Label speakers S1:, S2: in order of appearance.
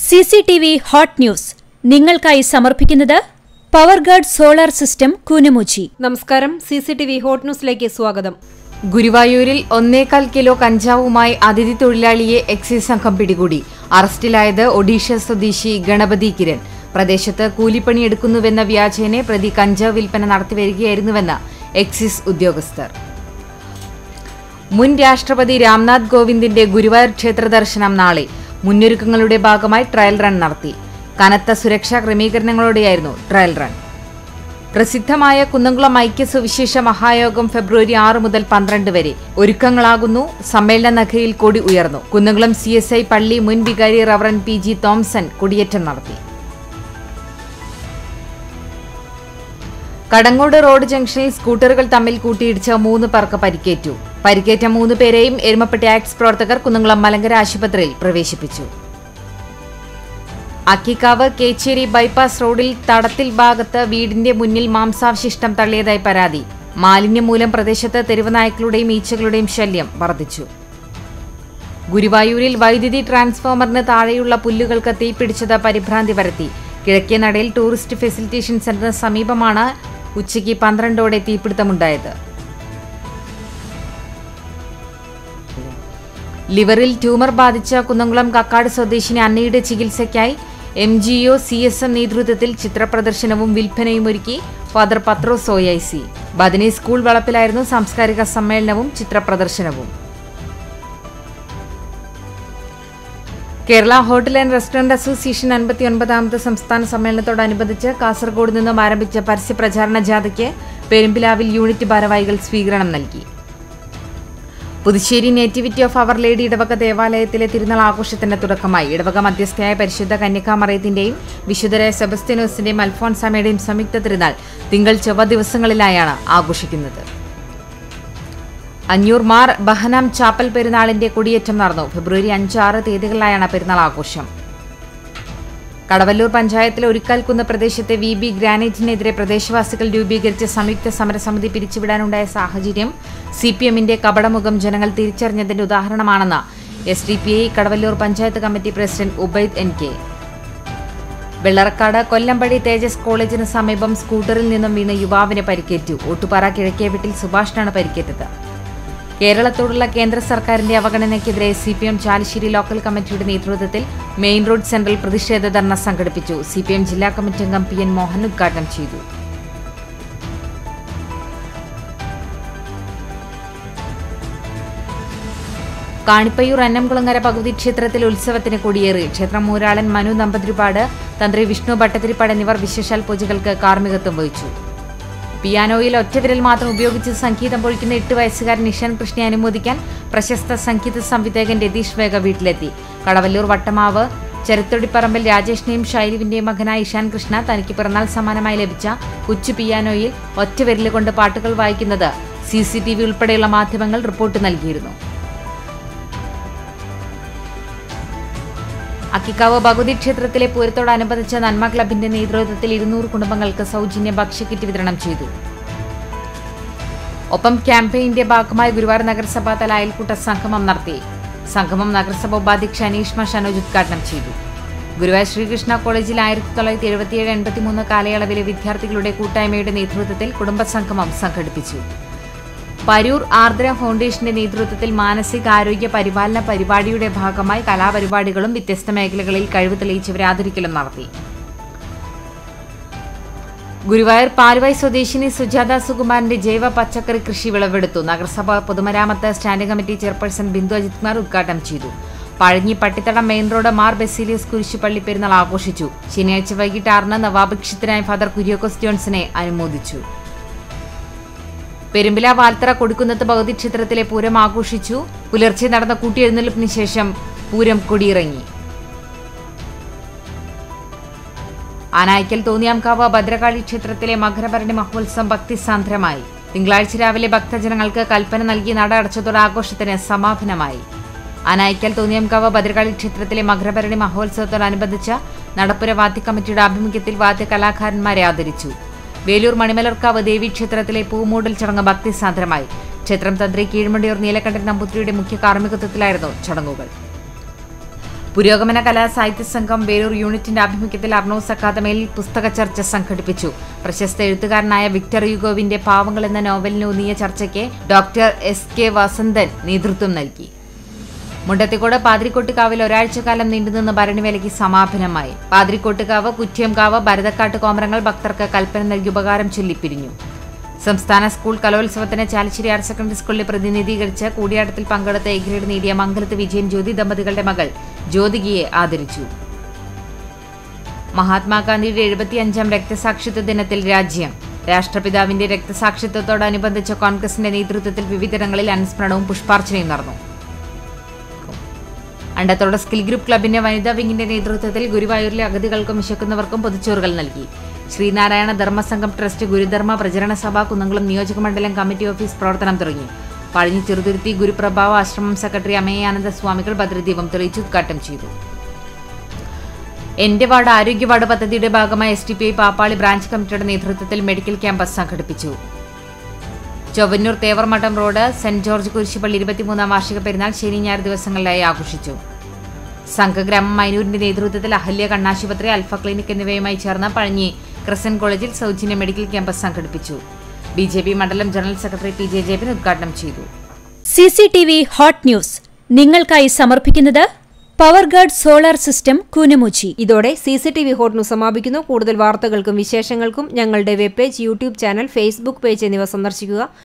S1: C C T V hot news നിങ്ങൾക്കായി സമർപ്പിക്കുന്നത് പവർഗഡ് സോളാർ സിസ്റ്റം കൂനമുച്ചി
S2: നമസ്കാരം C C T V hot ന്യൂസിലേക്ക് സ്വാഗതം
S3: ഗുരുവായൂരിൽ ഒന്നേകാൽ കിലോ കഞ്ചാവുമായി അതിഥി തൊഴിലാളിയെ എക്സൈസ് സംഘം പിടികൂടി അറസ്റ്റിലായത് ഒഡീഷ സ്വദേശി ഗണപതി കിരൺ പ്രദേശത്ത് കൂലിപ്പണിയെടുക്കുന്നുവെന്ന വ്യാജേനെ പ്രതി കഞ്ചാവ് വിൽപ്പന നടത്തിവരികയായിരുന്നുവെന്ന് എക്സൈസ് ഉദ്യോഗസ്ഥർ മുൻ രാഷ്ട്രപതി രാംനാഥ് കോവിന്ദിന്റെ ഗുരുവായൂർ ക്ഷേത്ര ദർശനം നാളെ മുന്നൊരുക്കങ്ങളുടെ ഭാഗമായി ട്രയൽ റൺ നടത്തി കനത്ത സുരക്ഷാ ക്രമീകരണങ്ങളോടെയായിരുന്നു ട്രയൽ റൺ പ്രസിദ്ധമായ കുന്നംകുളം ഐക്യ സുവിശേഷ മഹായോഗം ഫെബ്രുവരി ആറ് മുതൽ പന്ത്രണ്ട് വരെ ഒരുക്കങ്ങളാകുന്നു സമ്മേളന നഗരിയിൽ കൊടി ഉയർന്നു കുന്നംകുളം സി എസ് ഐ പള്ളി മുൻ വികാരി റവറൻ പി ജി തോംസൺ കൊടിയേറ്റം നടത്തി കടങ്ങോട് റോഡ് ജംഗ്ഷനിൽ സ്കൂട്ടറുകൾ തമ്മിൽ കൂട്ടിയിടിച്ച മൂന്ന് പേർക്ക് പരിക്കേറ്റു പരിക്കേറ്റ മൂന്ന് പേരെയും എരുമപ്പെട്ടി ആക്ട്സ് പ്രവർത്തകർ കുന്നംകുളം മലങ്കര ആശുപത്രിയിൽ പ്രവേശിപ്പിച്ചു അക്കിക്കാവ് കേച്ചേരി ബൈപ്പാസ് റോഡിൽ തടത്തിൽ ഭാഗത്ത് വീടിന്റെ മുന്നിൽ മാംസാവശിഷ്ടം തള്ളിയതായി പരാതി മാലിന്യം മൂലം പ്രദേശത്ത് തെരുവ് നായ്ക്കളുടെയും ഈച്ചകളുടെയും ശല്യം വർദ്ധിച്ചു ഗുരുവായൂരിൽ വൈദ്യുതി ട്രാൻസ്ഫോമറിന് താഴെയുള്ള പുല്ലുകൾക്ക് തീപിടിച്ചത് പരിഭ്രാന്തി വരുത്തി കിഴക്കേ നടയിൽ ടൂറിസ്റ്റ് ഫെസിലിറ്റേഷൻ സെന്ററിന് സമീപമാണ് ഉച്ചയ്ക്ക് പന്ത്രണ്ടോടെ തീപിടുത്തമുണ്ടായത് ലിവറിൽ ട്യൂമർ ബാധിച്ച കുന്നംകുളം കക്കാട് സ്വദേശിനി അന്നയുടെ ചികിത്സയ്ക്കായി M G O C S M നേതൃത്വത്തിൽ ചിത്രപ്രദർശനവും വിൽപ്പനയും ഒരുക്കി father Pathrose O I C Bethany school വളപ്പിലായിരുന്നു സാംസ്കാരിക സമ്മേളനവും ചിത്രപ്രദർശനവും Kerala hotel and restaurant association അൻപത്തിയൊൻപതാമത് സംസ്ഥാന സമ്മേളനത്തോടനുബന്ധിച്ച് കാസർഗോഡ് നിന്നും ആരംഭിച്ച പരസ്യപ്രചാരണ ജാഥയ്ക്ക് പെരുമ്പിലാവിൽ യൂണിറ്റ് ഭാരവാഹികൾ സ്വീകരണം നൽകി Puthussery nativity of our lady ഇടവക ദേവാലയത്തിലെ തിരുനാൾ ആഘോഷത്തിന്റെ തുടക്കമായി ഇടവക മധ്യസ്ഥയായ പരിശുദ്ധ കന്യകാമറയത്തിന്റെയും വിശുദ്ധരായ സെബസ്ത്യനോസിന്റെയും അൽഫോൻസാമയുടെയും സംയുക്ത തിരുനാൾ തിങ്കൾ ചൊവ്വ ദിവസങ്ങളിലായാണ് ആഘോഷിക്കുന്നത് അഞ്ഞൂർ മാർ ബഹനാം ചാപ്പൽ പെരുന്നാളിന്റെ കൊടിയേറ്റം നടന്നു ഫെബ്രുവരി അഞ്ചാറ് തീയതികളിലായാണ് പെരുന്നാൾ ആഘോഷം കടവല്ലൂർ പഞ്ചായത്തിലെ ഒരിക്കൽക്കുന്ന് പ്രദേശത്തെ വി ബി ഗ്രാനൈറ്റിനെതിരെ പ്രദേശവാസികൾ രൂപീകരിച്ച സംയുക്ത സമരസമിതി പിരിച്ചുവിടാനുണ്ടായ സാഹചര്യം സി പി എമ്മിന്റെ കപടമുഖം ജനങ്ങൾ തിരിച്ചറിഞ്ഞതിന്റെ ഉദാഹരണമാണെന്ന് S D P I Kadavallur panchayat committee president Ubaid N K Vellarakkad Kollampadi Thejas കോളേജിന് സമീപം സ്കൂട്ടറിൽ നിന്നും വീണ് യുവാവിന് പരിക്കേറ്റു ഓട്ടുപാറ കിഴക്കേ വീട്ടിൽ സുഭാഷിനാണ് പരിക്കേറ്റത് കേരളത്തോടുള്ള കേന്ദ്ര സർക്കാരിന്റെ അവഗണനയ്ക്കെതിരെ C P M Chalissery local കമ്മിറ്റിയുടെ നേതൃത്വത്തിൽ മെയിൻ റോഡ് സെന്ററിൽ പ്രതിഷേധ ധർണ സംഘടിപ്പിച്ചു സി പി എം ജില്ലാ കമ്മിറ്റി അംഗം പി എൻ മോഹൻ ഉദ്ഘാടനം ചെയ്തു കാണിപ്പയ്യൂർ അന്നംകുളങ്ങര ഭഗവതി ക്ഷേത്രത്തിൽ ഉത്സവത്തിന് കൊടിയേറി ക്ഷേത്രം മൂരാളൻ മനു നമ്പതിരിപ്പാട് തന്ത്രി വിഷ്ണു ഭട്ടതിരിപ്പാട് എന്നിവർ വിശേഷാൽ പൂജകൾക്ക് കാർമ്മികത്വം വഹിച്ചു പിയാനോയിൽ ഒറ്റവിരൽ മാത്രം ഉപയോഗിച്ച് സംഗീതം പൊഴിക്കുന്ന എട്ട് വയസ്സുകാരൻ നിഷാൻ കൃഷ്ണയെ അനുമോദിക്കാൻ പ്രശസ്ത സംഗീത സംവിധായകൻ രതീഷ് വേഗ വീട്ടിലെത്തി കടവല്ലൂർ വട്ടമാവ് ചെറുത്തൊടിപ്പറമ്പിൽ രാജേഷിന്റെയും ഷൈലുവിന്റെയും മകനായ ഇഷാൻ കൃഷ്ണ തനിക്ക് പിറന്നാൾ സമ്മാനമായി ലഭിച്ച കൊച്ചു പിയാനോയിൽ ഒറ്റവിരൽ കൊണ്ട് പാട്ടുകൾ വായിക്കുന്നത് സി സി ടി വി ഉൾപ്പെടെയുള്ള മാധ്യമങ്ങൾ റിപ്പോർട്ട് നൽകിയിരുന്നു അക്കിക്കാവ് ഭഗവതി ക്ഷേത്രത്തിലെ പൂരത്തോടനുബന്ധിച്ച് നന്മ ക്ലബിന്റെ നേതൃത്വത്തിൽ ഇരുന്നൂറ് കുടുംബങ്ങൾക്ക് സൗജന്യ ഭക്ഷ്യക്കിറ്റ് വിതരണം ചെയ്തു ഒപ്പം ക്യാമ്പയിന്റെ ഭാഗമായി ഗുരുവായൂർ നഗരസഭ തല അയൽക്കൂട്ട സംഗമം നടത്തി സംഗമം നഗരസഭ ഉപാധ്യക്ഷ അനീഷ്മ ഷനോജ് ഉദ്ഘാടനം ചെയ്തു ഗുരുവായൂർ ശ്രീകൃഷ്ണ കോളേജിൽ ആയിരത്തി തൊള്ളായിരത്തി എഴുപത്തിയേഴ് എൺപത്തിമൂന്ന് കാലയളവിലെ വിദ്യാർത്ഥികളുടെ കൂട്ടായ്മയുടെ നേതൃത്വത്തിൽ കുടുംബസംഗമം സംഘടിപ്പിച്ചു പരൂർ ആർദ്ര ഫൗണ്ടേഷന്റെ നേതൃത്വത്തിൽ മാനസികാരോഗ്യ പരിപാലന പരിപാടിയുടെ ഭാഗമായി കലാപരിപാടികളും വ്യത്യസ്ത മേഖലകളിൽ കഴിവ് തെളിയിച്ചവരെ ആദരിക്കലും നടത്തി ഗുരുവായൂർ പാലുവായ് സ്വദേശിനി സുജാത സുകുമാരന്റെ ജൈവ പച്ചക്കറി കൃഷി വിളവെടുത്തു നഗരസഭ പൊതുമരാമത്ത് standing committee chairperson Bindu Ajith Kumar ഉദ്ഘാടനം ചെയ്തു പഴഞ്ഞി പട്ടിത്തടം മെയിൻ റോഡ് മാർ ബെസീലിയസ് കുരിശുപള്ളി പെരുന്നാൾ ആഘോഷിച്ചു ശനിയാഴ്ച വൈകിട്ട് ആറിന് നവാഭിക്ഷിതനായ ഫാദർ കുര്യോക്കോസ് ജോൺസനെ അനുമോദിച്ചു പെരുമ്പില വാൽത്തറ കൊടുക്കുന്നത്ത് ഭഗവതി ക്ഷേത്രത്തിലെ പൂരം ആഘോഷിച്ചു പുലർച്ചെ നടന്ന കൂട്ടിയെഴുന്നള്ളിപ്പിന് ശേഷം പൂരം കൊടിയിറങ്ങി ആനായ്ക്കൽ തോന്നിയാംകാവ് ഭദ്രകാളി ക്ഷേത്രത്തിലെ മകരഭരണി മഹോത്സവം ഭക്തിസാന്ദ്രമായി തിങ്കളാഴ്ച രാവിലെ ഭക്തജനങ്ങൾക്ക് കൽപ്പന നൽകി നട അടച്ചതോടെ ആഘോഷത്തിന് സമാപനമായി ആനായ്ക്കൽ തോന്നിയാംകാവ് ഭദ്രകാളി ക്ഷേത്രത്തിലെ മകരഭരണി മഹോത്സവത്തോടനുബന്ധിച്ച് നടപ്പുര വാദ്യ കമ്മിറ്റിയുടെ ആഭിമുഖ്യത്തിൽ വാദ്യ കലാകാരന്മാരെ ആദരിച്ചു വേലൂർ മണിമലർക്കാവ് ദേവീക്ഷേത്രത്തിലെ പൂമൂടൽ ചടങ്ങ് ഭക്തിസാന്ദ്രമായി ക്ഷേത്രം തന്ത്രി കീഴ്മണ്ടിയൂർ നീലകണ്ഠൻ നമ്പൂതിരിയുടെ മുഖ്യ കാർമ്മികത്വത്തിലായിരുന്നു ചടങ്ങുകൾ പുരോഗമന കലാ സാഹിത്യ സംഘം വേലൂർ യൂണിറ്റിന്റെ ആഭിമുഖ്യത്തിൽ അർണോസ് അക്കാദമിയിൽ പുസ്തക ചർച്ച സംഘടിപ്പിച്ചു പ്രശസ്ത എഴുത്തുകാരനായ വിക്ടർ യുഗോവിന്റെ പാവങ്ങൾ എന്ന നോവലിനൂന്നിയ ചർച്ചയ്ക്ക് ഡോക്ടർ എസ് കെ വസന്തൻ നേതൃത്വം നൽകി മുണ്ടത്തിക്കോട് പാതിരിക്കോട്ടുകാവിൽ ഒരാഴ്ചക്കാലം നീണ്ടുനിന്ന ഭരണിവേലയ്ക്ക് സമാപനമായി പാതിരിക്കോട്ടുകാവ് കുറ്റ്യംകാവ് ഭരതക്കാട്ട് കോമരങ്ങൾ ഭക്തർക്ക് കൽപ്പന നൽകി ഉപകാരം ചൊല്ലിപ്പിരിഞ്ഞു സംസ്ഥാന സ്കൂൾ കലോത്സവത്തിന് ചാലിശ്ശേരി ഹയർ സെക്കൻഡറി സ്കൂളിലെ പ്രതിനിധീകരിച്ച് കൂടിയാട്ടത്തിൽ പങ്കെടുത്ത എ ഗ്രേഡ് നേടിയ മംഗലത്ത് വിജയൻ ജ്യോതി ദമ്പതികളുടെ മകൾ ജ്യോതികയെ ആദരിച്ചു മഹാത്മാഗാന്ധിയുടെ എഴുപത്തിയഞ്ചാം രക്തസാക്ഷിത്വ ദിനത്തിൽ രാജ്യം രാഷ്ട്രപിതാവിന്റെ രക്തസാക്ഷിത്വത്തോടനുബന്ധിച്ച് കോൺഗ്രസിന്റെ നേതൃത്വത്തിൽ വിവിധയിടങ്ങളിൽ അനുസ്മരണവും പുഷ്പാർച്ചനയും നടന്നു അണ്ടത്തോട് സ്കിൽ ഗ്രൂപ്പ് ക്ലബിന്റെ വനിതാ വിങ്ങിന്റെ നേതൃത്വത്തിൽ ഗുരുവായൂരിലെ അഗതികൾക്കും വിശക്കുന്നവർക്കും പൊതുച്ചോറുകൾ നൽകി ശ്രീനാരായണ ധർമ്മസംഘം ട്രസ്റ്റ് ഗുരുധർമ്മ പ്രചരണ സഭ കുന്നംകുളം നിയോജകമണ്ഡലം കമ്മിറ്റി ഓഫീസ് പ്രവർത്തനം തുടങ്ങി പഴഞ്ഞി ചെറുതുരുത്തി ഗുരുപ്രഭാവ ആശ്രമം സെക്രട്ടറി അമേയാനന്ദ സ്വാമികൾ ഭദ്രദീപം തെളിയിച്ച് ഉദ്ഘാടനം ചെയ്തു എന്റെ വാർഡ് ആരോഗ്യ വാർഡ് പദ്ധതിയുടെ ഭാഗമായി S T P I Pappali branch കമ്മിറ്റിയുടെ നേതൃത്വത്തിൽ മെഡിക്കൽ ക്യാമ്പസ് സംഘടിപ്പിച്ചു Chowwannur Thevarmadom road saint George കുരിശുപള്ളി ഇരുപത്തിമൂന്നാം വാർഷിക പെരുന്നാൾ ശനി ഞായർ ദിവസങ്ങളിലായി ആഘോഷിച്ചു സംഘഗ്രാമം മൈനൂരിന്റെ നേതൃത്വത്തിൽ അഹല്യ കണ്ണാശുപത്രി അൽഫ ക്ലിനിക് എന്നിവയുമായി ചേർന്ന് പഴഞ്ഞി ക്രിസൻ കോളേജിൽ സൗജന്യ മെഡിക്കൽ ക്യാമ്പസ് സംഘടിപ്പിച്ചു ബി ജെ പി മണ്ഡലം general secretary P J Jebin ഉദ്ഘാടനം ചെയ്തു
S1: C C T V hot news നിങ്ങൾക്കായി സമർപ്പിക്കുന്നത് പവർഗാർഡ് സോളാർ സിസ്റ്റം കൂനമുച്ചി
S2: ഇതോടെ C C T V hot news സമാപിക്കുന്നു കൂടുതൽ വാർത്തകൾക്കും വിശേഷങ്ങൾക്കും ഞങ്ങളുടെ web page YouTube channel Facebook page എന്നിവ സന്ദർശിക്കുക